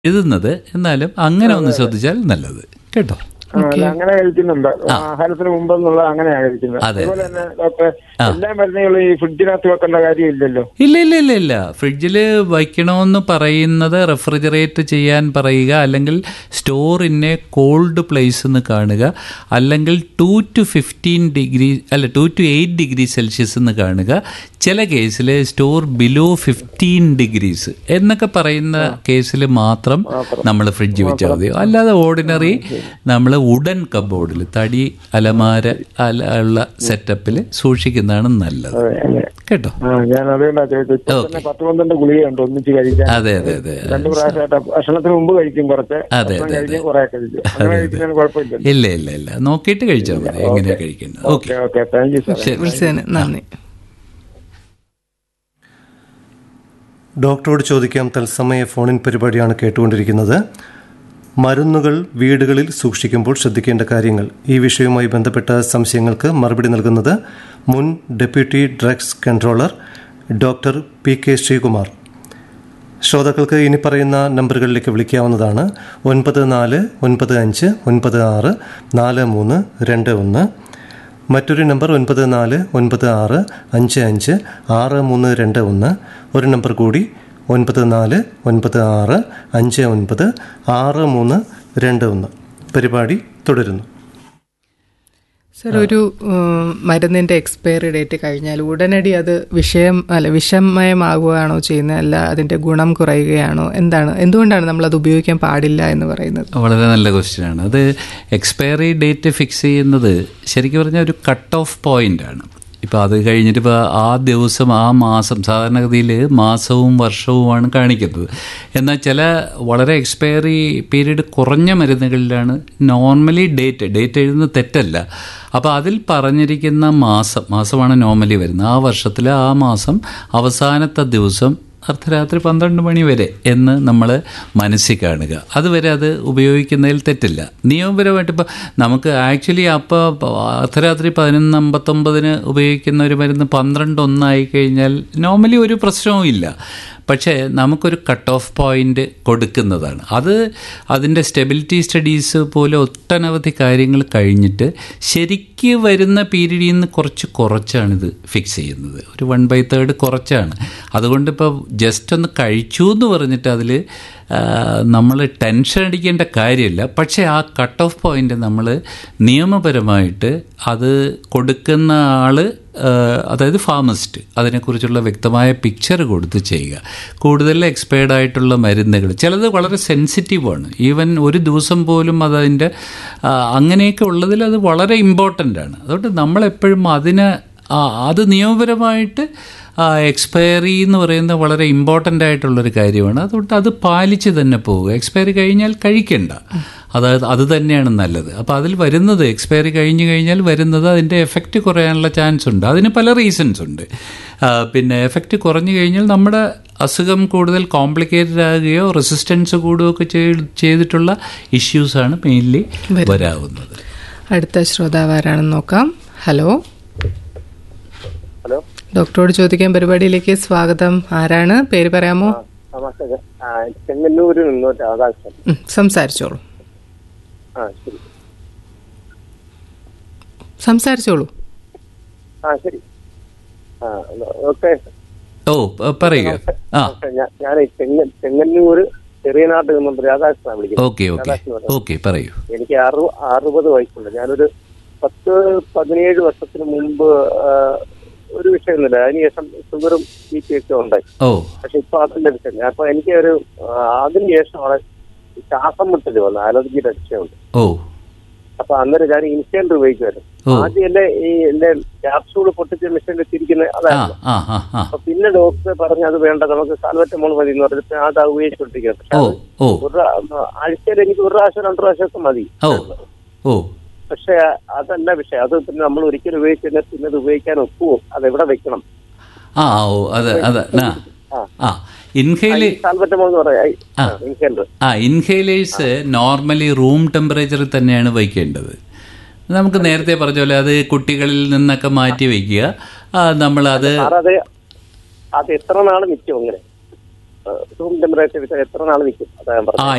എഴുതുന്നത് എന്നാലും അങ്ങനെ ഒന്ന് ശ്രദ്ധിച്ചാൽ നല്ലത് കേട്ടോ ആ, അല്ല, അങ്ങനെ കഴിക്കുന്നുണ്ട് ആഹാരത്തിന് മുമ്പെന്നുള്ള അങ്ങനെയാണ് കഴിക്കുന്നത് അതെ, അതുപോലെ തന്നെ ഡോക്ടറെ എല്ലാ മരുന്നുകളും ഈ ഫ്രിഡ്ജിനകത്ത് വെക്കേണ്ട കാര്യമില്ലല്ലോ ഇല്ല ഇല്ല ഇല്ല ഇല്ല ഫ്രിഡ്ജിൽ വയ്ക്കണമെന്ന് പറയുന്നത് റെഫ്രിജറേറ്റ് ചെയ്യാൻ പറയുക അല്ലെങ്കിൽ store in a cold place എന്ന് കാണുക അല്ലെങ്കിൽ ടു ടു ഫിഫ്റ്റീൻ ഡിഗ്രി അല്ല two to eight degree celsius എന്ന് കാണുക ചില കേസിൽ സ്റ്റോർ ബിലോ ഫിഫ്റ്റീൻ ഡിഗ്രീസ് എന്നൊക്കെ പറയുന്ന കേസിൽ മാത്രം നമ്മൾ ഫ്രിഡ്ജ് വെച്ചാൽ മതി അല്ലാതെ ഓർഡിനറി നമ്മൾ ഉടൻ കബോർഡിൽ തടി അലമാര അല ഉള്ള സെറ്റപ്പിൽ സൂക്ഷിക്കുന്നതാണ് നല്ലത് അതെ അതെ കേട്ടോ ആ ഞാൻ അതുകൊണ്ടാ ചോദിച്ചത് ഇപ്പൊ തന്നെ പത്ത് പന്ത്രണ്ട് ഗുളികയുണ്ട് ഒന്നിച്ച് കഴിക്കാൻ അതെ അതെ അതെ രണ്ടു പ്രാവശ്യമായിട്ട് ഭക്ഷണത്തിന് മുമ്പ് കഴിക്കും കുറച്ച് അതെ, ഭക്ഷണം അതെ, കഴിഞ്ഞ് കുറെ കഴിക്കും അങ്ങനെ കഴിക്കുന്നതിന് കുഴപ്പമില്ല ഇല്ല ഇല്ല ഇല്ല നോക്കിയിട്ട് കഴിച്ചാൽ മതി എങ്ങനെയാ കഴിക്കുന്നത് okay okay okay thank you sir ശരി വിളിച്ചതിന് നന്ദി ഡോക്ടറോട് ചോദിക്കാം തത്സമയ ഫോണിൻ പരിപാടിയാണ് കേട്ടുകൊണ്ടിരിക്കുന്നത് മരുന്നുകൾ വീടുകളിൽ സൂക്ഷിക്കുമ്പോൾ ശ്രദ്ധിക്കേണ്ട കാര്യങ്ങൾ ഈ വിഷയവുമായി ബന്ധപ്പെട്ട സംശയങ്ങൾക്ക് മറുപടി നൽകുന്നത് മുൻ deputy drugs controller doctor P K Sreekumar ശ്രോതാക്കൾക്ക് ഇനി പറയുന്ന നമ്പറുകളിലേക്ക് വിളിക്കാവുന്നതാണ് ഒൻപത് നാല് ഒൻപത് അഞ്ച് ഒൻപത് ആറ് നാല് മൂന്ന് രണ്ട് ഒന്ന് മറ്റൊരു നമ്പർ ഒൻപത് നാല് ഒൻപത് ആറ് അഞ്ച് അഞ്ച് ആറ് മൂന്ന് രണ്ട് ഒന്ന് ഒരു നമ്പർ കൂടി ഒൻപത് നാല് ഒൻപത് ആറ് അഞ്ച് ഒൻപത് ആറ് മൂന്ന് രണ്ട് ഒന്ന് പരിപാടി തുടരുന്നു സർ ഒരു ഉം, മരുന്നിന്റെ എക്സ്പയറി ഡേറ്റ് കഴിഞ്ഞാൽ ഉടനടി അത് വിഷയം അല്ല വിഷമയമാകുകയാണോ ചെയ്യുന്നത് അല്ല അതിന്റെ ഗുണം കുറയുകയാണോ എന്താണ് എന്തുകൊണ്ടാണ് നമ്മൾ അത് ഉപയോഗിക്കാൻ പാടില്ല എന്ന് പറയുന്നത് വളരെ നല്ല ക്വസ്റ്റ്യൻ ആണ് അത് എക്സ്പയറി ഡേറ്റ് ഫിക്സ് ചെയ്യുന്നത് ശരിക്കും പറഞ്ഞാൽ ഒരു കട്ട് ഓഫ് പോയിന്റ് ആണ് ഇപ്പോൾ അത് കഴിഞ്ഞിട്ട് ഇപ്പോൾ ആ ദിവസം ആ മാസം സാധാരണഗതിയിൽ മാസവും വർഷവുമാണ് കാണിക്കുന്നത് എന്നാൽ ചില വളരെ എക്സ്പയറി പീരീഡ് കുറഞ്ഞ മരുന്നുകളിലാണ് നോർമലി ഡേറ്റ് ഡേറ്റ് എഴുതുന്നത് തെറ്റല്ല അപ്പോൾ അതിൽ പറഞ്ഞിരിക്കുന്ന മാസം മാസമാണ് നോർമലി വരുന്നത് ആ വർഷത്തിൽ ആ മാസം അവസാനത്തെ ദിവസം അർദ്ധരാത്രി പന്ത്രണ്ട് മണി വരെ എന്ന് നമ്മൾ മനസ്സിൽ കാണുക അതുവരെ അത് ഉപയോഗിക്കുന്നതിൽ തെറ്റില്ല നിയമപരമായിട്ട് ഇപ്പോൾ നമുക്ക് ആക്ച്വലി അപ്പോൾ അർദ്ധരാത്രി പതിനൊന്ന് അമ്പത്തൊമ്പതിന് ഉപയോഗിക്കുന്ന ഒരു മരുന്ന് പന്ത്രണ്ട് ഒന്നായി കഴിഞ്ഞാൽ നോർമലി ഒരു പ്രശ്നവും ഇല്ല പക്ഷേ നമുക്കൊരു കട്ട് ഓഫ് പോയിന്റ് കൊടുക്കുന്നതാണ് അത് അതിൻ്റെ സ്റ്റെബിലിറ്റി സ്റ്റഡീസ് പോലെ ഒട്ടനവധി കാര്യങ്ങൾ കഴിഞ്ഞിട്ട് ശരിക്ക് വരുന്ന പീരീഡിൽ നിന്ന് കുറച്ച് കുറച്ചാണിത് ഫിക്സ് ചെയ്യുന്നത് ഒരു വൺ ബൈ തേർഡ് കുറച്ചാണ് അതുകൊണ്ട് ഇപ്പോൾ ജസ്റ്റ് ഒന്ന് കഴിച്ചു എന്ന് പറഞ്ഞിട്ട് അതിൽ നമ്മൾ ടെൻഷൻ അടിക്കേണ്ട കാര്യമില്ല പക്ഷേ ആ കട്ട് ഓഫ് പോയിന്റ് നമ്മൾ നിയമപരമായിട്ട് അത് കൊടുക്കുന്ന ആൾ അതായത് ഫാർമസിസ്റ്റ് അതിനെക്കുറിച്ചുള്ള വ്യക്തമായ പിക്ചർ കൊടുത്ത് ചെയ്യുക കൂടുതൽ എക്സ്പയർഡ് ആയിട്ടുള്ള മരുന്നുകൾ ചിലത് വളരെ സെൻസിറ്റീവാണ് ഈവൻ ഒരു ദിവസം പോലും അതതിൻ്റെ ആ, അങ്ങനെയൊക്കെ ഉള്ളതിൽ അത് വളരെ ഇമ്പോർട്ടൻ്റ് ആണ് അതുകൊണ്ട് നമ്മളെപ്പോഴും അതിന് ആ, അത് നിയമപരമായിട്ട് എക്സ്പയറി എന്ന് പറയുന്നത് വളരെ ഇമ്പോർട്ടൻ്റ് ആയിട്ടുള്ളൊരു കാര്യമാണ് അതുകൊണ്ട് അത് പാലിച്ച് തന്നെ പോവുക എക്സ്പയറി കഴിഞ്ഞാൽ കഴിക്കണ്ട അതായത് അത് തന്നെയാണ് നല്ലത് അപ്പോൾ അതിൽ വരുന്നത് എക്സ്പയറി കഴിഞ്ഞ് കഴിഞ്ഞാൽ വരുന്നത് അതിൻ്റെ എഫക്റ്റ് കുറയാനുള്ള ചാൻസ് ഉണ്ട് അതിന് പല റീസൺസ് ഉണ്ട് ആ, പിന്നെ എഫക്റ്റ് കുറഞ്ഞു കഴിഞ്ഞാൽ നമ്മുടെ അസുഖം കൂടുതൽ കോംപ്ലിക്കേറ്റഡ് ആകുകയോ റെസിസ്റ്റൻസ് കൂടുകയോ ഒക്കെ ചെയ്- ചെയ്തിട്ടുള്ള ഇഷ്യൂസാണ് മെയിൻലി വരാവുന്നത് അടുത്ത ശ്രോതാവ് ആരാണെന്ന് നോക്കാം ഹലോ ഹലോ ഡോക്ടറോട് ചോദിക്കാൻ പരിപാടിയിലേക്ക് സ്വാഗതം ആരാണ് പേര് പറയാമോ നമസ്കാരം ആ, ചെങ്ങന്നൂരിൽ നിന്ന് രാധാകൃഷ്ണൻ ഉം, സംസാരിച്ചോളൂ ആ ശരി സംസാരിച്ചോളൂ ആ ശരി ആ ഓക്കെ ഓ പ- പറയുക ആ ഞാൻ ചെങ്ങ ചെങ്ങന്നൂര് ചെറിയനാട്ടിൽ നിന്നും രാധാകൃഷ്ണനാണ് വിളിക്കുന്നത് ഓക്കെ ഓക്കെ രാധാകൃഷ്ണൻ ഓക്കെ പറയൂ എനിക്ക് അറു അറുപത് വയസ്സുണ്ട് ഞാനൊരു പത്ത് പതിനേഴ് വർഷത്തിന് മുമ്പ് ആ, ഒരു വിഷയമൊന്നുമില്ല അതിനുശേഷം ഷുഗറും ബി പി ഒക്കെ ഉണ്ടായി ഓ പക്ഷെ ഇപ്പൊ അതിന്റെ വിഷയം അപ്പൊ എനിക്ക് ഒരു ആ, അതിന് ശേഷമാണ് ഈ ശ്വാസം മുട്ടല് വന്നത് അലർജിയുടെ വിഷയമുണ്ട് ഓ അപ്പൊ അന്നേരം ഞാൻ ഇൻസ്റ്റന്റ് ഉപയോഗിക്കുമായിരുന്നു ഓ. ആദ്യം എന്നെ ഈ എന്റെ ക്യാപ്സൂൾ പൊട്ടിച്ച മെഷീനിൽ തിരിക്കുന്ന ആ അതായിരുന്നു ആ ആ ആ അപ്പൊ പിന്നെ ഡോക്ടർ പറഞ്ഞു അത് വേണ്ട നമുക്ക് സാൽവറ്റമോൾ മതി എന്ന് പറഞ്ഞിട്ട് ഞാൻ അത് ഉപയോഗിച്ചുകൊണ്ടിരിക്കുന്നത് പക്ഷെ ഓ അത് ഓ ഒരു പ്രാ- ആഴ്ചയിൽ എനിക്ക് ഒരു പ്രാവശ്യം രണ്ടു പ്രാവശ്യമൊക്കെ മതി ഓ ഓ പക്ഷെ അതല്ല വിഷയം അത് പിന്നെ നമ്മൾ ഒരിക്കലും ഉപയോഗിച്ച് കഴിഞ്ഞാൽ പിന്നെ അത് ഉപയോഗിക്കാൻ ഒക്കുവോ അത് എവിടെ വെക്കണം ആ ഓ അത് അത് ആ ആ ഇൻഹേലി സാൽവറ്റമോൾ എന്ന് പറയാം ആ. ഇൻഹേലർ ആ ഇൻഹേലേഴ്സ് നോർമലി റൂം ടെമ്പറേച്ചറിൽ തന്നെയാണ് വയ്ക്കേണ്ടത് നമുക്ക് നേരത്തെ പറഞ്ഞ പോലെ അത് കുട്ടികളിൽ നിന്നൊക്കെ മാറ്റി വയ്ക്കുക ആ, നമ്മളത് സാർ അത് അത് എത്ര നാൾ നിൽക്കും അങ്ങനെ റൂം ടെമ്പറേച്ചർ എത്ര നാൾ നിൽക്കും അതാ ഞാൻ പറഞ്ഞത് ആ